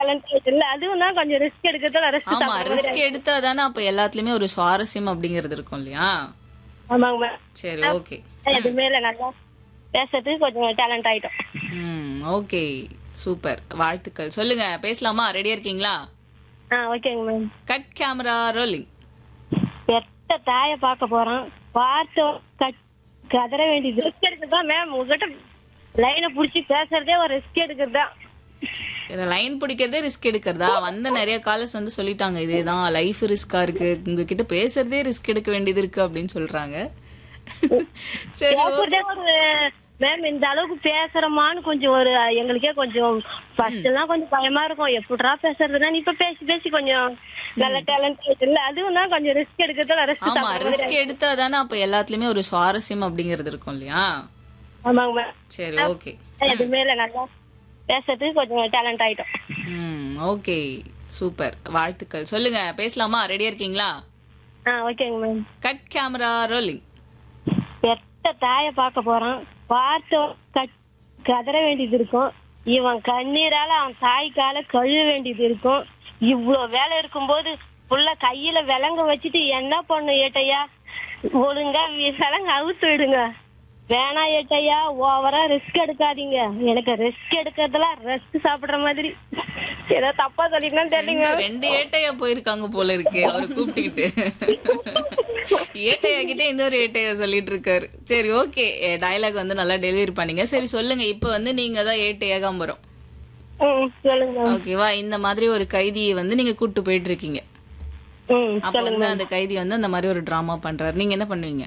talent இல்ல அதுவும் தான் கொஞ்சம் ரிஸ்க் எடுக்கிறதுல ரிஸ்க் ஆமா ரிஸ்க் எடுத்தா தானே அப்ப எல்லாத்துலயுமே ஒரு சுவாரஸ்யம் அப்படிங்கிறது இருக்கும் இல்லையா ஆமாங்க மேம் சரி ஓகே எதுவுமே இல்ல நல்லா பேசுறதுக்கு கொஞ்சம் டேலண்ட் ஆயிட்டோம் ம் ஓகே சூப்பர் வாழ்த்துக்கள் சொல்லுங்க பேசலாமா ரெடியா இருக்கீங்களா ஆ ஓகேங்க மேம் கட் கேமரா ரோலிங் பெத்த தாய பார்க்க போறோம் பார்த்து கட் கதற வேண்டியது ரிஸ்க் எடுக்கிறது தான் மேம் உங்ககிட்ட லைனை புடிச்சு பேசுறதே ஒரு ரிஸ்க் எடுக்கிறது தான் இதை லைன் பிடிக்கிறதே ரிஸ்க் எடுக்கிறதா வந்த நிறைய காலர்ஸ் வந்து சொல்லிட்டாங்க இதேதான் லைஃப் ரிஸ்கா இருக்கு உங்ககிட்ட பேசுறதே ரிஸ்க் எடுக்க வேண்டியது இருக்கு அப்படின்னு சொல்றாங்க சரி பேசுறதே ஒரு மேம் இந்த அளவுக்கு பேசுறோமான்னு கொஞ்சம் ஒரு எங்களுக்கே கொஞ்சம் ஃபர்ஸ்ட் எல்லாம் கொஞ்சம் பயமா இருக்கும் எப்படிடா பேசுறதுன்னா இப்ப பேசி பேசி கொஞ்சம் நல்ல டேலண்ட் இல்ல அதுவும் தான் கொஞ்சம் ரிஸ்க் எடுக்கிறதுல ரிஸ்க் ஆமா ரிஸ்க் எடுத்தா தானே அப்ப எல்லாத்துலயுமே ஒரு சுவாரஸ்யம் அப்படிங்கிறது இருக்கும் இல்லையா ஆமாங்க மேம் சரி ஓகே எதுவுமே இல்ல நல்லா பேசுறதுக்கு கொஞ்சம் டேலண்ட் ஆயிட்டோம் ம் ஓகே சூப்பர் வாழ்த்துக்கள் சொல்லுங்க பேசலாமா ரெடியா இருக்கீங்களா ஆ ஓகேங்க மேம் கட் கேமரா ரோலிங் பெத்த தாய பார்க்க போறான் பார்த்து கட் கதற வேண்டியது இருக்கும் இவன் கண்ணீரால அவன் தாய்க்கால கழுவ வேண்டியது இருக்கும் இவ்வளவு வேலை இருக்கும்போது புள்ள கையில விலங்க வச்சுட்டு என்ன பண்ணும் ஏட்டையா ஒழுங்கா வி- விலங்க அவுத்து விடுங்க வேணா ஏட்டையா ஓவரா ரிஸ்க் எடுக்காதீங்க எனக்கு ரிஸ்க் எடுக்கிறதுலாம் ரெஸ்ட் சாப்பிடுற மாதிரி ஏதோ தப்பா சொல்லிட்டேன்னு தெரியலங்க ரெண்டு- ரெண்டு ஏட்டையா போயிருக்காங்க போல இருக்கு அவரு கூப்பிட்டுக்கிட்டு ஏட்டையா கிட்ட இன்னொரு ஏட்டையா சொல்லிட்டு இருக்காரு சரி ஓகே டயலாக் வந்து நல்லா டெலிவரி பண்ணீங்க சரி சொல்லுங்க இப்ப வந்து நீங்க தான் ஏட்டையாகாம்பரம் ம் சொல்லுங்க ஓகேவா இந்த மாதிரி ஒரு கைதியை வந்து நீங்க கூட்டு போயிட்டு இருக்கீங்க ம் அப்ப வந்து அந்த கைதி வந்து அந்த மாதிரி ஒரு டிராமா பண்றாரு நீங்க என்ன பண்ணுவீங்க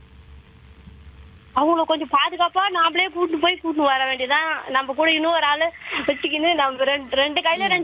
அவங்கள கொஞ்சம் பாதுகாப்பா நாமளே கூட்டு போய் கூட்டு வர வேண்டியதான் நம்ம கூட இன்னொரு ஆளு வச்சுக்கின்னு நம்ம ரெண்டு ரெண்டு கையில ரெண்டு